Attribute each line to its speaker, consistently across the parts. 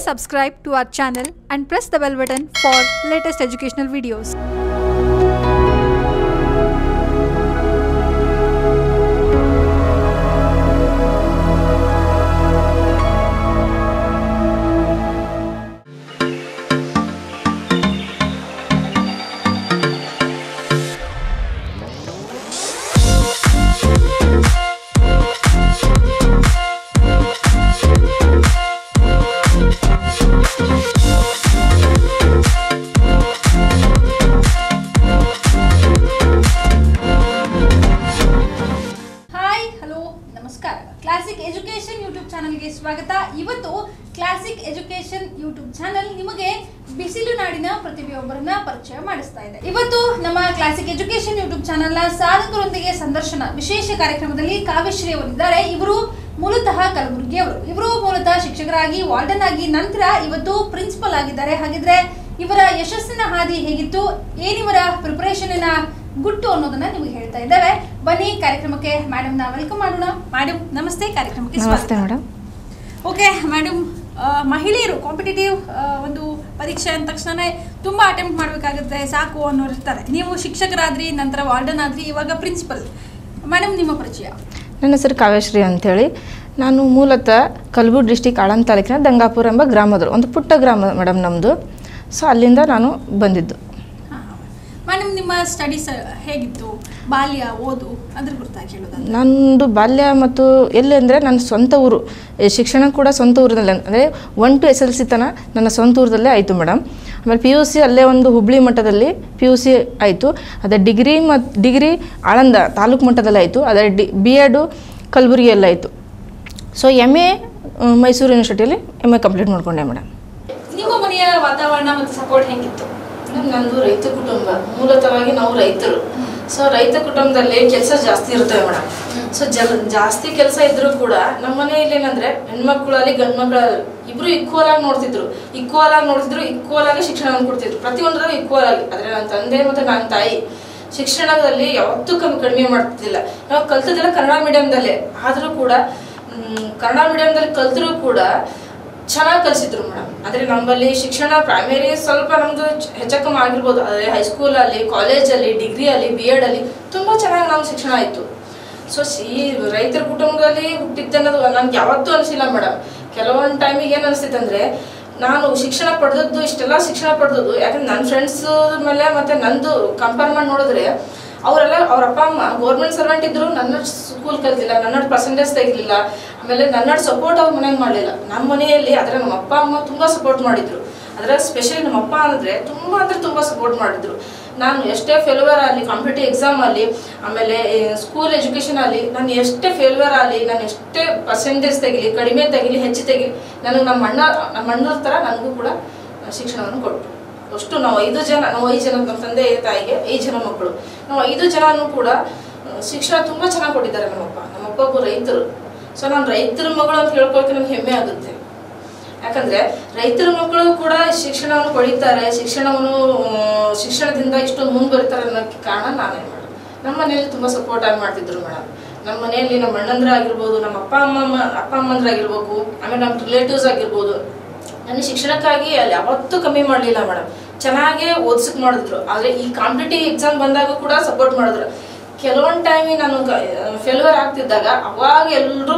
Speaker 1: subscribe to our channel and press the bell button for latest educational videos.
Speaker 2: Hi hello ನಮಸ್ಕಾರ classic education YouTube ಚಾನಲ್ಗೆ ಸ್ವಾಗತ ಇವತ್ತು classic education YouTube channel ನಿಮಗೆ ಬಿಸಿಲು ನಾಡಿನ ಪ್ರತಿಭೆಯೊಬ್ಬರನ್ನ ಪರಿಚಯ ಮಾಡಿಸ್ತಾ ಇದೆ ಇವತ್ತು ನಮ್ಮ ಕ್ಲಾಸಿಕ್ ಎಜುಕೇಶನ್ ಯೂಟ್ಯೂಬ್ ಚಾನಲ್ನ ಸಾಧಕರೊಂದಿಗೆ ಸಂದರ್ಶನ ವಿಶೇಷ ಕಾರ್ಯಕ್ರಮದಲ್ಲಿ ಕಾವ್ಯಶ್ರೀ ಅವರಿದ್ದಾರೆ ಇವರು ಮೂಲತಃ ಕಲಬುರಗಿಯವರು ಇವರು ಮೂಲತಃ ಶಿಕ್ಷಕರಾಗಿ ವಾರ್ಡನ್ ಆಗಿ ನಂತರ ಇವತ್ತು ಪ್ರಿನ್ಸಿಪಲ್ ಆಗಿದ್ದಾರೆ ಹಾಗಿದ್ರೆ ಇವರ ಯಶಸ್ಸಿನ ಹಾದಿ ಹೇಗಿತ್ತು ಏನಿವರ ಪ್ರಿಪರೇಷನಿನ ಗುಟ್ಟು ಅನ್ನೋದನ್ನ ನಿಮಗೆ ಹೇಳ್ತಾ ಇದ್ದೇವೆ ಬನ್ನಿ ಕಾರ್ಯಕ್ರಮಕ್ಕೆ ಮೇಡಮ್ ನ ವೆಲ್ಕಮ್ ಮಾಡೋಣ ಮೇಡಮ್ ನಮಸ್ತೆ ಕಾರ್ಯಕ್ರಮಕ್ಕೆ
Speaker 3: ನಮಸ್ತೆ ಮೇಡಮ್
Speaker 2: ಓಕೆ ಮೇಡಮ್ ಮಹಿಳೆಯರು ಕಾಂಪಿಟೇಟಿವ್ ಒಂದು ಪರೀಕ್ಷೆ ಅಂದ ತಕ್ಷಣ ತುಂಬಾ ಅಟೆಂಪ್ಟ್ ಮಾಡಬೇಕಾಗುತ್ತೆ ಸಾಕು ಅನ್ನೋರು ಇರ್ತಾರೆ ನೀವು ಶಿಕ್ಷಕರಾದ್ರಿ ನಂತರ ವಾರ್ಡನ್ ಆದ್ರಿ ಇವಾಗ ಪ್ರಿನ್ಸಿಪಲ್ ಮೇಡಮ್ ನಿಮ್ಮ ಪರಿಚಯ
Speaker 3: ನನ್ನ ಹೆಸರು ಕಾವ್ಯಶ್ರೀ ಅಂಥೇಳಿ ನಾನು ಮೂಲತಃ ಕಲಬುರ್ಗಿ ಡಿಸ್ಟಿಕ್ ಆಳಂದ ತಾಲೂಕಿನ ದಂಗಾಪುರ ಎಂಬ ಗ್ರಾಮದರು ಒಂದು ಪುಟ್ಟ ಗ್ರಾಮ ಮೇಡಮ್ ನಮ್ಮದು ಸೊ ಅಲ್ಲಿಂದ ನಾನು ಬಂದಿದ್ದು
Speaker 2: ಮೇಡಮ್ ನಿಮ್ಮ ಸ್ಟಡೀಸ್ ಹೇಗಿತ್ತು ಬಾಲ್ಯ ಓದು ಅದ್ರ ಕುರಿತಾಗಿ ಹೇಳೋದಂದ್ರೆ
Speaker 3: ನಂದು ಬಾಲ್ಯ ಮತ್ತು ಎಲ್ಲಿ ಅಂದರೆ ನನ್ನ ಸ್ವಂತ ಊರು ಈ ಶಿಕ್ಷಣ ಕೂಡ ಸ್ವಂತ ಊರಿನಲ್ಲೇ ಅಂದರೆ one to S L C ತನಕ ನನ್ನ ಸ್ವಂತ ಊರದಲ್ಲೇ ಆಯಿತು ಮೇಡಮ್ ಆಮೇಲೆ ಪಿ ಯು ಸಿ ಅಲ್ಲೇ ಒಂದು ಹುಬ್ಳಿ ಮಟ್ಟದಲ್ಲಿ ಪಿ ಯು ಸಿ ಆಯಿತು ಅದೇ ಡಿಗ್ರಿ ಮತ್ತು ಡಿಗ್ರಿ ಆಳಂದ ತಾಲೂಕು ಮಟ್ಟದಲ್ಲಿ ಆಯಿತು ಅದೇ ಡಿ ಬಿ ಎಡು ಕಲಬುರಗಿಯಲ್ಲಿ ಆಯಿತು ಸೊ ಎಮ್ ಎ ಮೈಸೂರು ಯೂನಿವರ್ಸಿಟಿಯಲ್ಲಿ ಎಮ್ ಎ ಕಂಪ್ಲೀಟ್ ಮಾಡ್ಕೊಂಡೆ ಮೇಡಮ್
Speaker 2: ನಿಮ್ಮ ಮನೆಯ ವಾತಾವರಣ ಮತ್ತು ಸಪೋರ್ಟ್ ಹೇಗಿತ್ತು
Speaker 3: ಮೇಡಮ್ ನಂದು ರೈತ ಕುಟುಂಬ ಮೂಲತಃವಾಗಿ ನಾವು ರೈತರು ಸೊ ರೈತ ಕುಟುಂಬದಲ್ಲಿ ಕೆಲಸ ಜಾಸ್ತಿ ಇರ್ತವೆ ಮೇಡಮ್ ಸೊ ಜಲ್ ಜಾಸ್ತಿ ಕೆಲಸ ಇದ್ರೂ ಕೂಡ ನಮ್ಮ ಮನೆಯಲ್ಲಿ ಏನಂದ್ರೆ ಹೆಣ್ಮಕ್ಳಲ್ಲಿ ಗಂಡು ಮಕ್ಕಳಲ್ಲಿ ಇಬ್ರು ಈಕ್ವಲ್ ಆಗಿ ನೋಡ್ತಿದ್ರು ಈಕ್ವಲ್ ಆಗಿ ನೋಡ್ತಿದ್ರು ಈಕ್ವಲ್ ಆಗಿ ಶಿಕ್ಷಣವನ್ನು ಕೊಡ್ತಿದ್ರು ಪ್ರತಿಯೊಂದರಲ್ಲೂ ಈಕ್ವಲ್ ಆಗಿ ಆದ್ರೆ ನನ್ನ ತಂದೆ ಮತ್ತೆ ನನ್ನ ತಾಯಿ ಶಿಕ್ಷಣದಲ್ಲಿ ಯಾವತ್ತೂ ಕಮ್ಮಿ ಕಡಿಮೆ ಮಾಡ್ತಿದ್ದಿಲ್ಲ ನಾವು ಕಲ್ತದೆಲ್ಲ ಕನ್ನಡ ಮೀಡಿಯಂದಲ್ಲೇ ಆದರೂ ಕೂಡ ಮ್, ಕನ್ನಡ ಮೀಡಿಯಂದಲ್ಲಿ ಕಲ್ತರೂ ಕೂಡ ಚೆನ್ನಾಗಿ ಕಲಿಸಿದ್ರು ಮೇಡಮ್ ಆದರೆ ನಮ್ಮಲ್ಲಿ ಶಿಕ್ಷಣ ಪ್ರೈಮರಿ ಸ್ವಲ್ಪ ನಮ್ಮದು ಹೆಚ್ಚಕಮ್ಮ ಆಗಿರ್ಬೋದು ಆದರೆ ಹೈಸ್ಕೂಲಲ್ಲಿ ಕಾಲೇಜಲ್ಲಿ ಡಿಗ್ರಿಯಲ್ಲಿ ಬಿ ಎಡಲ್ಲಿ ತುಂಬ ಚೆನ್ನಾಗಿ ನಮ್ಮ ಶಿಕ್ಷಣ ಆಯಿತು ಸೊ ಈ ರೈತರ ಕುಟುಂಬದಲ್ಲಿ ಹುಟ್ಟಿದ್ದನ್ನೋದು ನನ್ಗೆ ಯಾವತ್ತೂ ಅನಿಸಿಲ್ಲ ಮೇಡಮ್ ಕೆಲವೊಂದು ಟೈಮಿಗೆ ಏನು ಅನಿಸ್ತಿತ್ತು ಅಂದರೆ ನಾನು ಶಿಕ್ಷಣ ಪಡೆದದ್ದು ಇಷ್ಟೆಲ್ಲ ಶಿಕ್ಷಣ ಪಡೆದದ್ದು ಯಾಕಂದ್ರೆ ನನ್ನ ಫ್ರೆಂಡ್ಸ್ ಮೇಲೆ ಮತ್ತೆ ನಂದು ಕಂಪೇರ್ ಮಾಡಿ ನೋಡಿದ್ರೆ ಅವರೆಲ್ಲ ಅವ್ರ ಅಪ್ಪ ಅಮ್ಮ ಗೌರ್ಮೆಂಟ್ ಸರ್ವೆಂಟ್ ಇದ್ರು ನನ್ನ ಸ್ಕೂಲ್ ಕಲ್ತಿಲ್ಲ ನನ್ನ ಪರ್ಸೆಂಟೇಜ್ ತೆಗಿಲಿಲ್ಲ ಆಮೇಲೆ ನನ್ನ ಸಪೋರ್ಟ್ ಅವ್ರ ಮನೆಗೆ ಮಾಡಲಿಲ್ಲ ನಮ್ಮ ಮನೆಯಲ್ಲಿ ಆದರೆ ನಮ್ಮ ಅಪ್ಪ ಅಮ್ಮ ತುಂಬ ಸಪೋರ್ಟ್ ಮಾಡಿದ್ರು ಅದರ ಸ್ಪೆಷಲಿ ನಮ್ಮ ಅಪ್ಪ ಅಂದರೆ ತುಂಬ ಅಂದರೆ ತುಂಬ ಸಪೋರ್ಟ್ ಮಾಡಿದ್ರು ನಾನು ಎಷ್ಟೇ ಫೇಲ್ಯೂರ್ ಆಗಲಿ ಕಾಂಪಿಟೇಟಿವ್ ಎಕ್ಸಾಮ್ ಆಗಲಿ ಆಮೇಲೆ ಸ್ಕೂಲ್ ಎಜುಕೇಷನ್ ಆಗಲಿ ನಾನು ಎಷ್ಟೇ ಫೇಲ್ಯೂರ್ ಆಗಲಿ ನಾನು ಎಷ್ಟೇ ಪರ್ಸೆಂಟೇಜ್ ತೆಗಿಲಿ ಕಡಿಮೆ ತೆಗಿಲಿ ಹೆಚ್ಚು ತೆಗಿಲಿ ನನಗೆ ನಮ್ಮ ಅಣ್ಣ ನಮ್ಮ ಅಣ್ಣರ ಥರ ನನಗೂ ಕೂಡ ಶಿಕ್ಷಣವನ್ನು ಕೊಟ್ಟರು ಅಷ್ಟು ನಾವು ಐದು ಜನ ನಾವು ಐದು ಜನ ನಮ್ಮ ತಂದೆ ತಾಯಿಗೆ ಐದು ಜನ ಮಕ್ಕಳು ನಾವು ಐದು ಜನನೂ ಕೂಡ ಆ, ಶಿಕ್ಷಣ ತುಂಬ ಚೆನ್ನಾಗಿ ಕೊಟ್ಟಿದ್ದಾರೆ ನಮ್ಮಪ್ಪ ನಮ್ಮಪ್ಪ ಒಬ್ಬ ರೈತರು ಸೊ ನಾನು ರೈತರ ಮಗಳು ಅಂತ ಹೇಳ್ಕೊಳಕ್ಕೆ ನನಗೆ ಹೆಮ್ಮೆ ಆಗುತ್ತೆ ಯಾಕಂದ್ರೆ ರೈತರ ಮಕ್ಕಳು ಕೂಡ ಶಿಕ್ಷಣವನ್ನು ಪಡೀತಾರೆ ಶಿಕ್ಷಣವನ್ನು ಆ, ಶಿಕ್ಷಣದಿಂದ ಇಷ್ಟೊಂದು ಮುಂದುವರಿತಾರೆ ಅನ್ನೋಕ್ಕೆ ಕಾರಣ ನಾನೇ ಮೇಡಮ್ ನಮ್ಮ ಮನೆಯಲ್ಲಿ ತುಂಬ ಸಪೋರ್ಟ್ ಆಗಿ ಮಾಡ್ತಿದ್ರು ಮೇಡಮ್ ನಮ್ಮ ಮನೆಯಲ್ಲಿ ನಮ್ಮ ಅಣ್ಣಂದ್ರ ಆಗಿರ್ಬೋದು ನಮ್ಮ ಅಪ್ಪ ಅಮ್ಮ ಅಪ್ಪ ಅಮ್ಮಂದ್ರಾಗಿರ್ಬೇಕು ಆಮೇಲೆ ನಮ್ಮ ರಿಲೇಟಿವ್ಸ್ ಆಗಿರ್ಬೋದು ನನ್ನ ಶಿಕ್ಷಣಕ್ಕಾಗಿ ಅಲ್ಲಿ ಯಾವತ್ತೂ ಕಮ್ಮಿ ಮಾಡಲಿಲ್ಲ ಮೇಡಮ್ ಚೆನ್ನಾಗೇ ಓದಿಸಕ್ ಮಾಡಿದ್ರು ಆದರೆ ಈ ಕಾಂಪಿಟೇಟಿವ್ ಎಕ್ಸಾಮ್ ಬಂದಾಗ ಕೂಡ ಸಪೋರ್ಟ್ ಮಾಡಿದ್ರು ಕೆಲವೊಂದು ಟೈಮಿಗೆ ನಾನು ಫೇಲ್ಯೂರ್ ಆಗ್ತಿದ್ದಾಗ ಅವಾಗ ಎಲ್ಲರೂ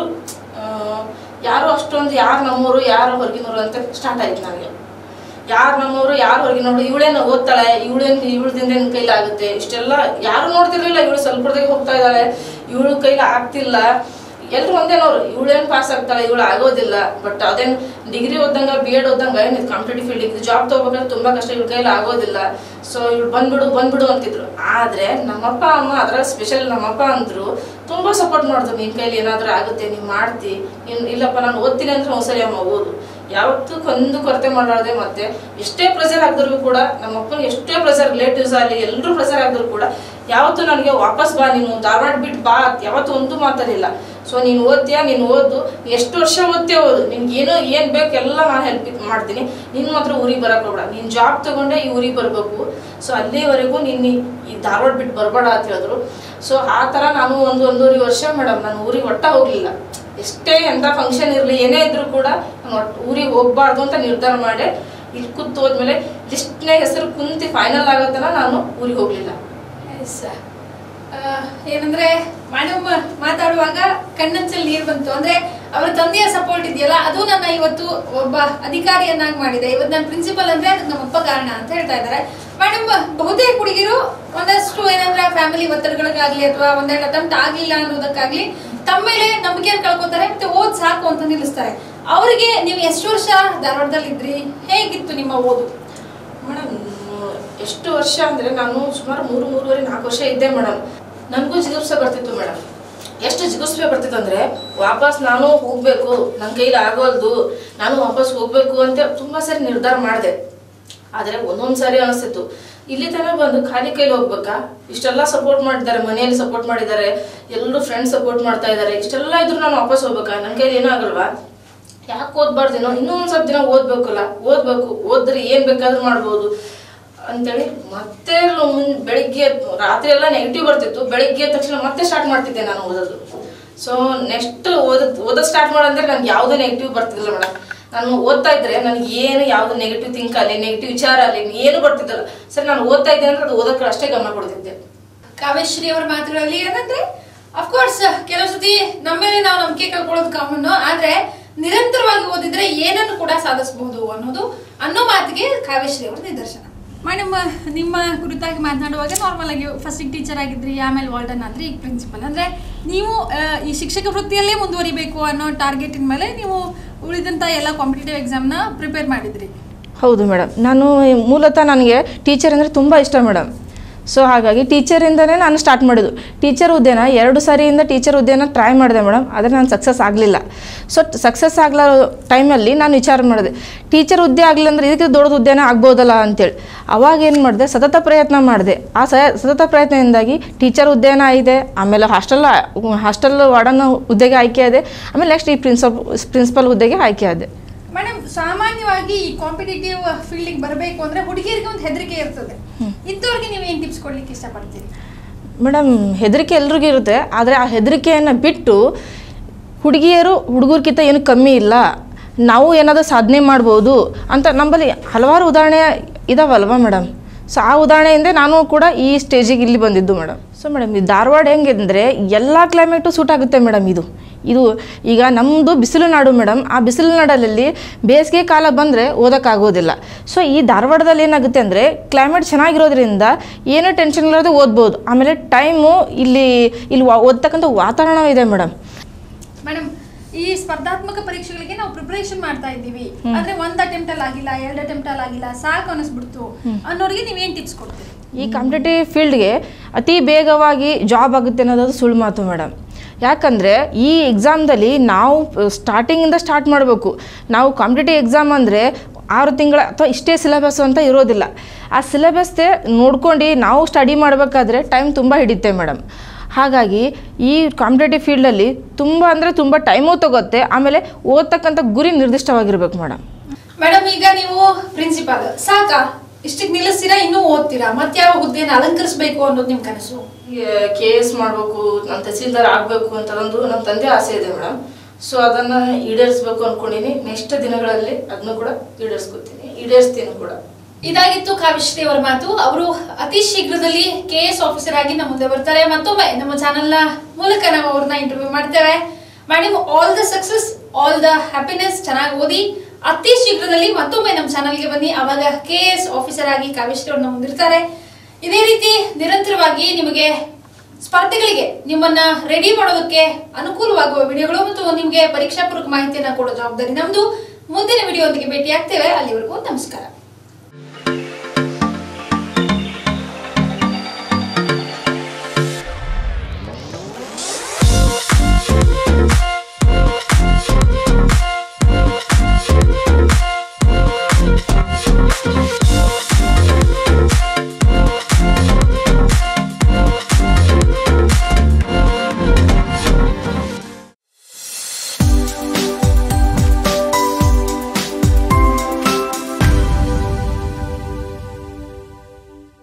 Speaker 3: ಯಾರು ಅಷ್ಟೊಂದು ಯಾರು ನಮ್ಮವರು ಯಾರು ಹೊರಗಿನವರು ಅಂತ ಸ್ಟಾರ್ಟ್ ಆಯ್ತು ನನಗೆ ಯಾರು ನಮ್ಮವರು ಯಾರು ಹೊರಗಿನವರು ಇವಳೇನು ಓದ್ತಾಳೆ ಇವಳೇನು ಇವಳದಿಂದ ಏನು ಕೈಲಿ ಆಗುತ್ತೆ ಇಷ್ಟೆಲ್ಲ ಯಾರು ನೋಡ್ತಿರ್ಲಿಲ್ಲ ಇವಳು ಸ್ವಲ್ಪದಾಗ ಹೋಗ್ತಾ ಇದ್ದಾಳೆ ಇವಳು ಕೈಲಿ ಆಗ್ತಿಲ್ಲ ಎಲ್ಲರೂ ಒಂದೇನವ್ರು ಇವಳೇನು ಪಾಸ್ ಆಗ್ತಾಳೆ ಇವಳು ಆಗೋದಿಲ್ಲ ಬಟ್ ಅದೇನು ಡಿಗ್ರಿ ಓದಂಗ ಬಿ ಎಡ್ ಓದಂಗ ಏನು ಕಾಂಪಿಟೇಟಿವ್ ಫೀಲ್ಡ್ ಜಾಬ್ ತಗೋಬೇಕಾದ್ರೆ ತುಂಬಾ ಕಷ್ಟ ಇವಳ ಕೈಲಿ ಆಗೋದಿಲ್ಲ ಸೊ ಇವಳು ಬಂದ್ಬಿಡು ಬಂದ್ಬಿಡು ಅಂತಿದ್ರು ಆದ್ರೆ ನಮ್ಮಪ್ಪ ಅಮ್ಮ ಅದ್ರಾಗ ಸ್ಪೆಷಲ್ ನಮ್ಮಪ್ಪ ಅಂದ್ರು ತುಂಬಾ ಸಪೋರ್ಟ್ ಮಾಡಿದ್ರು ನಿನ್ ಕೈಲಿ ಏನಾದ್ರೂ ಆಗುತ್ತೆ ನೀನ್ ಮಾಡ್ತಿ ನೀನ್ ಇಲ್ಲಪ್ಪ ನಾನು ಓದ್ತೀನಿ ಅಂದ್ರೆ ಒಂದ್ಸರಿ ಅಮ್ಮ ಓದು ಯಾವತ್ತೂ ಒಂದು ಕೊರತೆ ಮಾಡಲಾರ್ದೆ ಮತ್ತೆ ಎಷ್ಟೇ ಪ್ರೆಸರ್ ಆಗಿದ್ರು ಕೂಡ ನಮ್ಮ ಅಪ್ಪನಿಗೆ ಎಷ್ಟೇ ಪ್ರೆಸರ್ ರಿಲೇಟಿವ್ಸ್ ಆಗಲಿ ಎಲ್ಲರೂ ಪ್ರೆಸರ್ ಆಗಿದ್ರು ಕೂಡ ಯಾವತ್ತೂ ನನಗೆ ವಾಪಸ್ ಬಾ ನೀನು ಧಾರವಾಡ ಬಿಟ್ಟು ಬಾ ಅಂತ ಯಾವತ್ತೂ ಒಂದು ಮಾತಾಡಿಲ್ಲ ಸೊ ನೀನು ಓದ್ತೀಯಾ ನೀನು ಓದು ಎಷ್ಟು ವರ್ಷ ಓದ್ತೀಯ ಓದು ನಿನ್ಗೆ ಏನೋ ಏನು ಬೇಕು ಎಲ್ಲ ನಾನು ಹೆಲ್ಪ್ ಮಾಡ್ತೀನಿ ನೀನು ಮಾತ್ರ ಊರಿಗೆ ಬರಕ್ಕೆ ಹೋಗ್ಬೇಡ ನೀನು ಜಾಬ್ ತಗೊಂಡೆ ಈ ಊರಿಗೆ ಬರಬೇಕು ಸೊ ಅಲ್ಲಿವರೆಗೂ ನೀನು ಈ- ಈ ಧಾರವಾಡ ಬಿಟ್ಟು ಬರಬೇಡ ಅಂತ ಹೇಳಿದ್ರು ಸೊ ಆ ಥರ ನಾನು ಒಂದು ಒಂದೂವರೆ ವರ್ಷ ಮೇಡಮ್ ನಾನು ಊರಿಗೆ ಒಟ್ಟ ಹೋಗಲಿಲ್ಲ ಎಷ್ಟೇ ಎಂಥ ಫಂಕ್ಷನ್ ಇರಲಿ ಏನೇ ಇದ್ರೂ ಕೂಡ ನಾನು ಒಟ್ಟು ಊರಿಗೆ ಹೋಗ್ಬಾರ್ದು ಅಂತ ನಿರ್ಧಾರ ಮಾಡಿ ಇಲ್ಲಿ ಕೂತು ಹೋದ್ಮೇಲೆ ಲಿಸ್ಟ್ನೇ ಹೆಸರು ಕುಂತಿ ಫೈನಲ್ ಆಗತ್ತನ ನಾನು ಊರಿಗೆ ಹೋಗ್ಲಿಲ್ಲ
Speaker 2: ಎಸ್ ಏನಂದ್ರೆ ಮೇಡಮ್ ಮಾತಾಡುವಾಗ ಕಣ್ಣಂಚಲ್ಲಿ ನೀರು ಬಂತು ಅಂದ್ರೆ ಅವರ ತಂದೆಯ ಸಪೋರ್ಟ್ ಇದೆಯಲ್ಲ ಅದು ನನ್ನ ಇವತ್ತು ಒಬ್ಬ ಅಧಿಕಾರಿಯನ್ನಾಗಿ ಮಾಡಿದೆ ಇವತ್ತು ನಾನು ಪ್ರಿನ್ಸಿಪಲ್ ಅಂದ್ರೆ ಅದಕ್ಕೆ ನಮ್ಮಪ್ಪ ಕಾರಣ ಅಂತ ಹೇಳ್ತಾ ಇದ್ದಾರೆ ಮೇಡಮ್ ಬಹುತೇಕ ಹುಡುಗಿರು ಒಂದಷ್ಟು ಏನಂದ್ರೆ ಫ್ಯಾಮಿಲಿ ಒತ್ತಡಗಳಿಗಾಗ್ಲಿ ಅಥವಾ ಒಂದೆರಡು ಅಟೆಂಪ್ಟ್ ಆಗ್ಲಿಲ್ಲ ಅನ್ನೋದಕ್ಕಾಗ್ಲಿ ತಮ್ಮ ಮೇಲೆ ನಂಬಿಕೆಯನ್ನು ಕಳ್ಕೊತಾರೆ ಮತ್ತೆ ಓದ್ ಸಾಕು ಅಂತ ನಿಲ್ಲಿಸ್ತಾರೆ ಅವರಿಗೆ ನೀವು ಎಷ್ಟು ವರ್ಷ ಧಾರವಾಡದಲ್ಲಿ ಇದ್ರಿ ಹೇಗಿತ್ತು ನಿಮ್ಮ ಓದು
Speaker 3: ಮೇಡಮ್ ಎಷ್ಟು ವರ್ಷ ಅಂದರೆ ನಾನು ಸುಮಾರು ಮೂರು ಮೂರುವರೆ ನಾಲ್ಕು ವರ್ಷ ಇದ್ದೆ ಮೇಡಮ್ ನನಗೂ ಜಿಗುಪ್ಸೆ ಬರ್ತಿತ್ತು ಮೇಡಮ್ ಎಷ್ಟು ಜಿಗುಪ್ಸೆ ಬರ್ತಿತ್ತು ಅಂದರೆ ವಾಪಸ್ ನಾನು ಹೋಗಬೇಕು ನನ್ನ ಕೈಲಿ ಆಗೋಲ್ದು ನಾನು ವಾಪಸ್ ಹೋಗಬೇಕು ಅಂತ ತುಂಬ ಸರಿ ನಿರ್ಧಾರ ಮಾಡಿದೆ ಆದರೆ ಒಂದೊಂದು ಸಾರಿ ಅನಿಸ್ತಿತ್ತು ಇಲ್ಲಿ ತನಕ ಬಂದು ಖಾಲಿ ಕೈಲಿ ಹೋಗ್ಬೇಕಾ ಇಷ್ಟೆಲ್ಲ ಸಪೋರ್ಟ್ ಮಾಡಿದ್ದಾರೆ ಮನೆಯಲ್ಲಿ ಸಪೋರ್ಟ್ ಮಾಡಿದ್ದಾರೆ ಎಲ್ಲರೂ ಫ್ರೆಂಡ್ಸ್ ಸಪೋರ್ಟ್ ಮಾಡ್ತಾ ಇದ್ದಾರೆ ಇಷ್ಟೆಲ್ಲ ಇದ್ರು ನಾನು ವಾಪಸ್ ಹೋಗ್ಬೇಕಾ ನನ್ನ ಕೈಲಿ ಏನೂ ಆಗಲ್ವಾ ಯಾಕೆ ಓದ್ಬಾರ್ದೇನೋ ಇನ್ನೂ ಒಂದು ಸ್ವಲ್ಪ ದಿನ ಓದ್ಬೇಕಲ್ಲ ಓದ್ಬೇಕು ಓದಿದ್ರೆ ಏನು ಬೇಕಾದ್ರೂ ಮಾಡ್ಬೋದು ಅಂತೇಳಿ ಮತ್ತೆ ಮುನ್ ಬೆಳಿಗ್ಗೆ ರಾತ್ರಿ ಎಲ್ಲ ನೆಗೆಟಿವ್ ಬರ್ತಿತ್ತು ಬೆಳಿಗ್ಗೆ ಎದ್ದ ತಕ್ಷಣ ಮತ್ತೆ ಸ್ಟಾರ್ಟ್ ಮಾಡ್ತಿದ್ದೆ ನಾನು ಓದೋದು ಸೊ ನೆಕ್ಸ್ಟ್ ಓದ ಓದೋದು ಸ್ಟಾರ್ಟ್ ಮಾಡಂದ್ರೆ ನನಗೆ ಯಾವುದೇ ನೆಗೆಟಿವ್ ಬರ್ತಿದ್ದಿಲ್ಲ ಮೇಡಮ್ ನಾನು ಓದ್ತಾ ಇದ್ರೆ ನನಗೆ ಏನು ಯಾವುದು ನೆಗೆಟಿವ್ ಥಿಂಕ್ ಆಗಲಿ ನೆಗೆಟಿವ್ ವಿಚಾರ ಆಗಲಿ ಏನು ಬರ್ತಿದ್ದಿಲ್ಲ ಸರಿ ನಾನು ಓದ್ತಾ ಇದ್ದೆ ಅಂದ್ರೆ ಅದು ಓದೋಕ್ಕೆ ಅಷ್ಟೇ ಗಮನ ಕೊಡ್ತಿದ್ದೆ
Speaker 2: ಕಾವ್ಯಶ್ರೀ ಅವರ ಮಾತುಗಳಲ್ಲಿ ಏನಂದ್ರೆ ಅಫ್ಕೋರ್ಸ್ ಕೆಲವು ಸತಿ ನಮ್ಮ ಮೇಲೆ ನಾವು ನಂಬಿಕೆ ಕಳ್ಕೊಳ್ಳೋದು ಕಾಮನ್ ಆದ್ರೆ ನಿರಂತರವಾಗಿ ಓದಿದ್ರೆ ಏನನ್ನು ಕೂಡ ಸಾಧಿಸಬಹುದು ಅನ್ನೋದು ಅನ್ನೋ ಮಾತಿಗೆ ಕಾವ್ಯಶ್ರೀ ಅವರ ನಿದರ್ಶನ ಮೇಡಮ್ ನಿಮ್ಮ ಕುರಿತಾಗಿ ಮಾತನಾಡುವಾಗ ನಾರ್ಮಲ್ ಆಗಿ ಫಸ್ಟ್ ಟೀಚರ್ ಆಗಿದ್ರಿ ಆಮೇಲೆ ವಾರ್ಡನ್ ಆದ್ರಿ ಈಗ ಪ್ರಿನ್ಸಿಪಲ್ ಅಂದ್ರೆ ನೀವು ಆ, ಈ ಶಿಕ್ಷಕ ವೃತ್ತಿಯಲ್ಲೇ ಮುಂದುವರಿಬೇಕು ಅನ್ನೋ ಟಾರ್ಗೆಟಿನ ಮೇಲೆ ನೀವು ಉಳಿದಂತ ಎಲ್ಲ ಕಾಂಪಿಟೇಟಿವ್ ಎಕ್ಸಾಮ್ನ ಪ್ರಿಪೇರ್ ಮಾಡಿದ್ರಿ
Speaker 3: ಹೌದು ಮೇಡಮ್ ನಾನು ಮೂಲತಃ ನನಗೆ ಟೀಚರ್ ಅಂದರೆ ತುಂಬ ಇಷ್ಟ ಮೇಡಮ್ ಸೊ ಹಾಗಾಗಿ ಟೀಚರಿಂದನೇ ನಾನು ಸ್ಟಾರ್ಟ್ ಮಾಡಿದ್ದು ಟೀಚರ್ ಹುದ್ದೆನ ಎರಡು ಸಾರಿಯಿಂದ ಟೀಚರ್ ಹುದ್ದೆನ ಟ್ರೈ ಮಾಡಿದೆ ಮೇಡಮ್ ಆದರೆ ನಾನು ಸಕ್ಸಸ್ ಆಗಲಿಲ್ಲ ಸೊ ಸಕ್ಸಸ್ ಆಗಲ ಟೈಮಲ್ಲಿ ನಾನು ವಿಚಾರ ಮಾಡಿದೆ ಟೀಚರ್ ಹುದ್ದೆ ಆಗಲಿಲ್ಲ ಅಂದರೆ ಇದಕ್ಕೆ ದೊಡ್ಡ ಹುದ್ದೆನೇ ಆಗ್ಬೋದಲ್ಲ ಅಂತೇಳಿ ಅವಾಗ ಏನು ಮಾಡಿದೆ ಸತತ ಪ್ರಯತ್ನ ಮಾಡಿದೆ ಆ ಸ ಸತತ ಪ್ರಯತ್ನದಿಂದಾಗಿ ಟೀಚರ್ ಹುದ್ದೆನ ಆಗಿದೆ ಆಮೇಲೆ ಹಾಸ್ಟೆಲ್ ಹಾಸ್ಟೆಲ್ ವಾರ್ಡನ್ ಹುದ್ದೆಗೆ ಆಯ್ಕೆ ಆದೆ ಆಮೇಲೆ ನೆಕ್ಸ್ಟ್ ಈ ಪ್ರಿನ್ಸಿಪ್ ಪ್ರಿನ್ಸಿಪಲ್ ಹುದ್ದೆಗೆ ಆಯ್ಕೆ ಆದೆ
Speaker 2: ಮೇಡಮ್ ಸಾಮಾನ್ಯವಾಗಿ ಈ ಕಾಂಪಿಟೇಟಿವ್ ಫೀಲ್ಡಿಗೆ ಬರಬೇಕು ಅಂದ್ರೆ ಹುಡುಗಿಯರಿಗೆ ಒಂದು ಹೆದರಿಕೆ ಇರ್ತದೆ ಇಂಥವ್ರಿಗೆ ನೀವು ಏನ್ ಟಿಪ್ಸ್ ಕೊಡ್ಲಿಕ್ಕೆ ಇಷ್ಟಪಡ್ತೀರಿ
Speaker 3: ಮೇಡಮ್ ಹೆದರಿಕೆ ಎಲ್ರಿಗೂ ಇರುತ್ತೆ ಆದರೆ ಆ ಹೆದರಿಕೆಯನ್ನು ಬಿಟ್ಟು ಹುಡುಗಿಯರು ಹುಡುಗರ್ಕಿಂತ ಏನು ಕಮ್ಮಿ ಇಲ್ಲ ನಾವು ಏನಾದರೂ ಸಾಧನೆ ಮಾಡ್ಬೋದು ಅಂತ ನಮ್ಮಲ್ಲಿ ಹಲವಾರು ಉದಾಹರಣೆ ಇದಾವಲ್ವಾ ಮೇಡಮ್ ಸೊ ಆ ಉದಾಹರಣೆಯಿಂದ ನಾನು ಕೂಡ ಈ ಸ್ಟೇಜಿಗೆ ಇಲ್ಲಿ ಬಂದಿದ್ದು ಮೇಡಮ್ ಸೊ ಮೇಡಮ್ ಈ ಧಾರವಾಡ ಹೆಂಗೆ ಅಂದರೆ ಎಲ್ಲ ಕ್ಲೈಮೇಟು ಸೂಟ್ ಆಗುತ್ತೆ ಮೇಡಮ್ ಇದು ಇದು ಈಗ ನಮ್ಮದು ಬಿಸಿಲು ನಾಡು ಮೇಡಮ್ ಆ ಬಿಸಿಲು ನಾಡಲ್ಲಿ ಬೇಸಿಗೆ ಕಾಲ ಬಂದರೆ ಓದೋಕ್ಕಾಗೋದಿಲ್ಲ ಸೊ ಈ ಧಾರವಾಡದಲ್ಲಿ ಏನಾಗುತ್ತೆ ಅಂದರೆ ಕ್ಲೈಮೇಟ್ ಚೆನ್ನಾಗಿರೋದ್ರಿಂದ ಏನೂ ಟೆನ್ಷನ್ ಇಲ್ಲದೆ ಓದ್ಬೋದು ಆಮೇಲೆ ಟೈಮು ಇಲ್ಲಿ ಇಲ್ಲಿ ವಾ- ಓದ್ತಕ್ಕಂಥ ವಾತಾವರಣ ಇದೆ ಮೇಡಮ್
Speaker 2: ಮೇಡಮ್ ಈ ಸ್ಪರ್ಧಾತ್ಮಕ ಪರೀಕ್ಷೆಗಳಿಗೆ ನಾವು ಪ್ರಿಪರೇಷನ್ ಮಾಡ್ತಾ ಇದ್ದೀವಿ ಆದ್ರೆ ಒಂದ್ ಅಟೆಂಪ್ಟ್ ಅಲ್ಲಿ ಆಗಿಲ್ಲ ಎರಡು ಅಟೆಂಪ್ಟ್ ಅಲ್ಲಿ ಆಗಿಲ್ಲ ಸಾಕು ಅನಿಸ್ಬಿಡ್ತು ಅನ್ನೋರಿಗೆ ನೀವೇನ್ ಟಿಪ್ಸ್ ಕೊಡ್ತೀರಿ
Speaker 3: ಈ ಕಾಂಪಿಟೇಟಿವ್ ಫೀಲ್ಡ್ಗೆ ಅತಿ ಬೇಗವಾಗಿ ಜಾಬ್ ಆಗುತ್ತೆ ಅನ್ನೋದು ಸುಳ್ಳು ಮಾತು ಮೇಡಮ್ ಯಾಕಂದರೆ ಈ ಎಕ್ಸಾಮ್ದಲ್ಲಿ ನಾವು ಸ್ಟಾರ್ಟಿಂಗಿಂದ ಸ್ಟಾರ್ಟ್ ಮಾಡಬೇಕು ನಾವು ಕಾಂಪಿಟೇಟಿವ್ ಎಕ್ಸಾಮ್ ಅಂದರೆ ಆರು ತಿಂಗಳ ಅಥವಾ ಇಷ್ಟೇ ಸಿಲೆಬಸ್ ಅಂತ ಇರೋದಿಲ್ಲ ಆ ಸಿಲೆಬಸ್ದೇ ನೋಡ್ಕೊಂಡು ನಾವು ಸ್ಟಡಿ ಮಾಡಬೇಕಾದ್ರೆ ಟೈಮ್ ತುಂಬ ಹಿಡಿಯುತ್ತೆ ಮೇಡಮ್ ಹಾಗಾಗಿ ಈ ಕಾಂಪಿಟೇಟಿವ್ ಫೀಲ್ಡಲ್ಲಿ ತುಂಬ ಅಂದರೆ ತುಂಬ ಟೈಮು ತಗೋತ್ತೆ ಆಮೇಲೆ ಓದ್ತಕ್ಕಂಥ ಗುರಿ ನಿರ್ದಿಷ್ಟವಾಗಿರ್ಬೇಕು ಮೇಡಮ್
Speaker 2: ಮೇಡಮ್ ಈಗ ನೀವು ಪ್ರಿನ್ಸಿಪಾಲ್ ಸಾಕಾ ಇಷ್ಟಕ್ಕೆ ನಿಲ್ಲಿಸ್ತೀರಾ ಇನ್ನೂ ಓದ್ತೀರಾ ಮತ್ತೆ ಯಾವ ಹುದ್ದೆನ ಅಲಂಕರಿಸಬೇಕು ಅನ್ನೋದು ನಿಮ್ ಕನಸು
Speaker 3: ಕೆ ಎಸ್ ಮಾಡಬೇಕು ನಮ್ಮ ತಹಸೀಲ್ದಾರ್ ಆಗಬೇಕು ಅಂತ ಒಂದು ನಮ್ಮ ತಂದೆ ಆಸೆ ಇದೆ ಮೇಡಮ್ ಸೊ ಅದನ್ನು ಈಡೇರಿಸ್ಬೇಕು ಅಂದ್ಕೊಂಡಿನಿ ನೆಕ್ಸ್ಟ್ ದಿನಗಳಲ್ಲಿ ಅದನ್ನು ಕೂಡ ಈಡೇರಿಸ್ಕೊತೀನಿ ಈಡೇರಿಸ್ತೀನಿ ಕೂಡ
Speaker 2: ಇದಾಗಿತ್ತು ಕಾವ್ಯಶ್ರೀ ಅವರ ಮಾತು ಅವರು ಅತಿ ಶೀಘ್ರದಲ್ಲಿ ಕೆ ಎಸ್ ಆಫೀಸರ್ ಆಗಿ ನಮ್ಮ ಮುಂದೆ ಬರ್ತಾರೆ ಮತ್ತೊಮ್ಮೆ ನಮ್ಮ ಚಾನೆಲ್ ನ ಮೂಲಕ ನಾವು ಅವ್ರನ್ನ ಇಂಟರ್ವ್ಯೂ ಮಾಡ್ತೇವೆ madam all the success all the happiness ಚೆನ್ನಾಗಿ ಓದಿ ಅತಿ ಶೀಘ್ರದಲ್ಲಿ ಮತ್ತೊಮ್ಮೆ ನಮ್ಮ ಚಾನಲ್ಗೆ ಬನ್ನಿ ಅವಾಗ ಕೆ ಎಸ್ ಆಫೀಸರ್ ಆಗಿ ಕಾವ್ಯಶ್ರೀ ಅವ್ರನ್ನ ಮುಂದಿರ್ತಾರೆ ಇದೇ ರೀತಿ ನಿರಂತರವಾಗಿ ನಿಮಗೆ ಸ್ಪರ್ಧೆಗಳಿಗೆ ನಿಮ್ಮನ್ನ ರೆಡಿ ಮಾಡೋದಕ್ಕೆ ಅನುಕೂಲವಾಗುವ ವಿಡಿಯೋಗಳು ಮತ್ತು ನಿಮಗೆ ಪರೀಕ್ಷಾ ಪೂರ್ವಕ ಮಾಹಿತಿಯನ್ನ ಕೊಡೋ ಜವಾಬ್ದಾರಿ ನಮ್ದು ಮುಂದಿನ ವಿಡಿಯೋದೊಂದಿಗೆ ಭೇಟಿ ಆಗ್ತೇವೆ ಅಲ್ಲಿವರೆಗೂ ನಮಸ್ಕಾರ